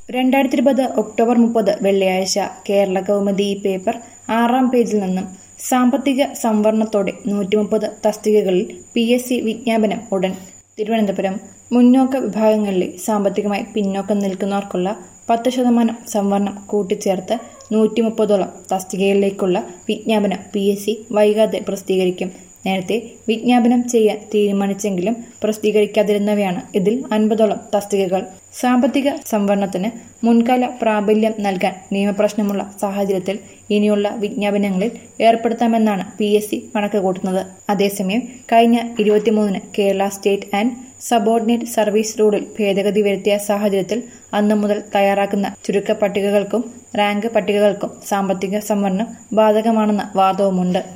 രണ്ടായിരത്തി ഇരുപത് ഒക്ടോബർ മുപ്പത് വെള്ളിയാഴ്ച കേരള കൗമുദി ഈ പേപ്പർ ആറാം പേജിൽ നിന്നും സാമ്പത്തിക സംവരണത്തോടെ നൂറ്റി മുപ്പത് തസ്തികകളിൽ പി എസ് സി വിജ്ഞാപനം ഉടൻ തിരുവനന്തപുരം മുന്നോക്ക വിഭാഗങ്ങളിലെ സാമ്പത്തികമായി പിന്നോക്കം നിൽക്കുന്നവർക്കുള്ള പത്ത് ശതമാനം സംവരണം കൂട്ടിച്ചേർത്ത് നൂറ്റി മുപ്പതോളം തസ്തികകളിലേക്കുള്ള വിജ്ഞാപനം പി എസ് സി വൈകാതെ പ്രസിദ്ധീകരിക്കും നേരത്തെ വിജ്ഞാപനം ചെയ്യാൻ തീരുമാനിച്ചെങ്കിലും പ്രസിദ്ധീകരിക്കാതിരുന്നവയാണ് ഇതിൽ അൻപതോളം തസ്തികകൾ സാമ്പത്തിക സംവരണത്തിന് മുൻകാല പ്രാബല്യം നൽകാൻ നിയമപ്രശ്നമുള്ള സാഹചര്യത്തിൽ ഇനിയുള്ള വിജ്ഞാപനങ്ങളിൽ ഏർപ്പെടുത്താമെന്നാണ് പി എസ് സി കണക്കുകൂട്ടുന്നത് അതേസമയം കഴിഞ്ഞ ഇരുപത്തിമൂന്നിന് Kerala state and subordinate service റൂളിൽ ഭേദഗതി വരുത്തിയ സാഹചര്യത്തിൽ അന്നു മുതൽ തയ്യാറാക്കുന്ന ചുരുക്ക പട്ടികകൾക്കും റാങ്ക് പട്ടികകൾക്കും സാമ്പത്തിക സംവരണം ബാധകമാണെന്ന വാദവുമുണ്ട്